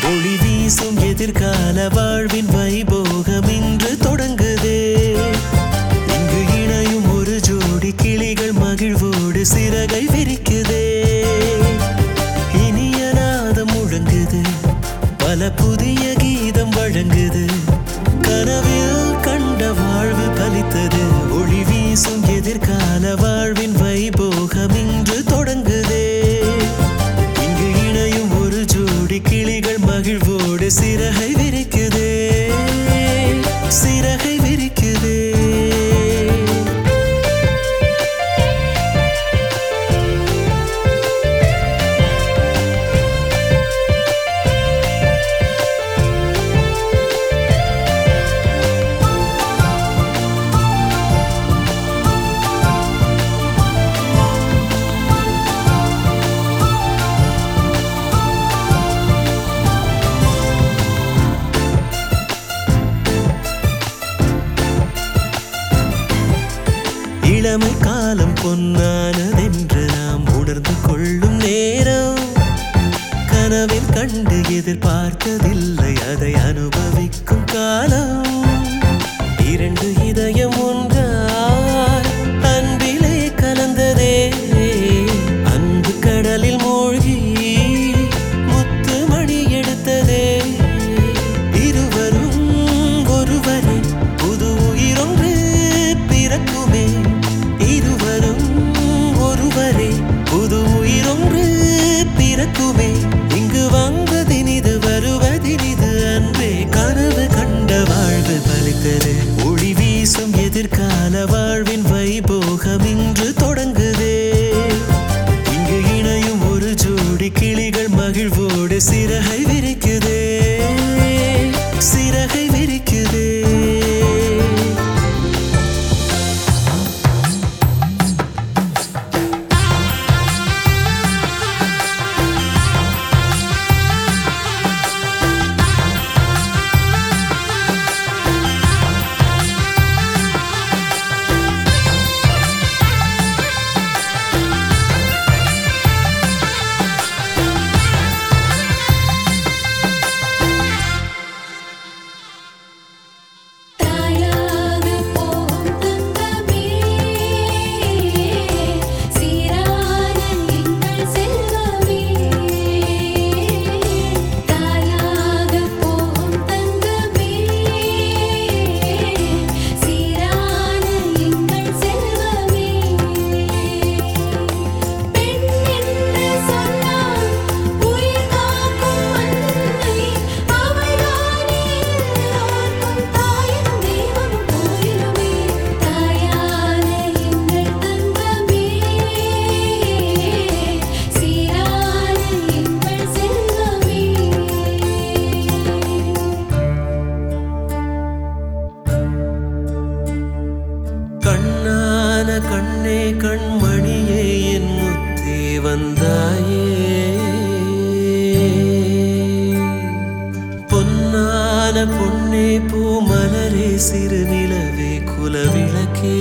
ஒளி வீசும் எதிர்கால வாழ்வின் வைபோகம் இன்று தொடங்குதே இங்கு இணையும் ஒரு ஜோடி கிளிகள் மகிழ்வோடு சிறகை விரிக்குதே இனிய நாதம் முழங்குது பல புதிய கீதம் வழங்குது கனவில் கண்ட வாழ்வு பலித்தது ஒளி வீசும் எதிர்கால வாழ்வின் வைபோகம் இன்று தொடங்குதே இங்கு இணையும் ஒரு ஜோடி கிளிகள் மகிழ்வோடு சிறகை விரிக்குதே சிறகை விரிக்குதே இளமை காலம் பொன்னானதென்று நாம் உணர்ந்து கொள்ளும் நேரம் கனவில் கண்டு எதிர்பார்த்ததில்லை அதை அனுபவிக்கும் காலம் இரண்டு இதயம் ஒன்றாய் அன்பிலே கலந்ததே அன்பு கடலில் மூழ்கி முத்து மணி எடுத்ததே இருவரும் ஒருவரே புது உயிரொன்று பிறக்குமே இருவரும் ஒருவரே புது உயிரொன்று பிறக்குமே இங்கு வந்ததினிது வருவதினிது அன்பே கனவு கண்ட வாழ்வு பலித்தது ஒளி வீசும் எதிர்கால வாழ்வின் வைபோகம் இன்று தொடங்குதே இங்கு இணையும் ஒரு ஜோடி கிளிகள் மகிழ்வோடு சிறகை விரிக்குதே சிறகை விரிக்குதே தாயாக போகும் தங்கமே சீரான எங்கள் செல்வமே தாயாக போகும் தங்கமே சீரான எங்கள் செல்வமே பெண் என்று சொன்னால் உயிர் காக்கும் அன்னை அவள்தானே எல்லோர்க்கும் தாயும் தெய்வமும் கோயிலுமே தாயான எங்கள் தங்கமே சீரான எங்கள் செல்வமே கண்ணான கண்ணே கண்மணியே என் முத்தே வந்தாயே பொன்னான பொன்னே பூமலரே சிறு நிலவே குலவிளக்கே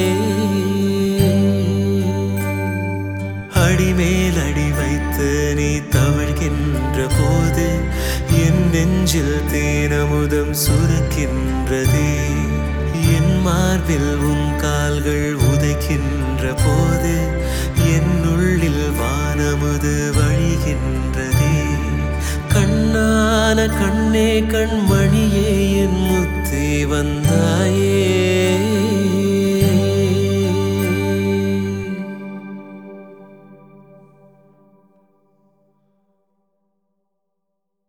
அடிமேல் அடி வைத்து நீ தவழ்கின்ற போது என் நெஞ்சில் தேனமுதம் சுரக்கின்றதே என் மார்பில் உன் கால்கள் உதைக்கின்ற போது என் உள்ளில் வானமுது வழிகின்றதே கண்ணான கண்ணே கண்மணியே என் முத்தே வந்தாயே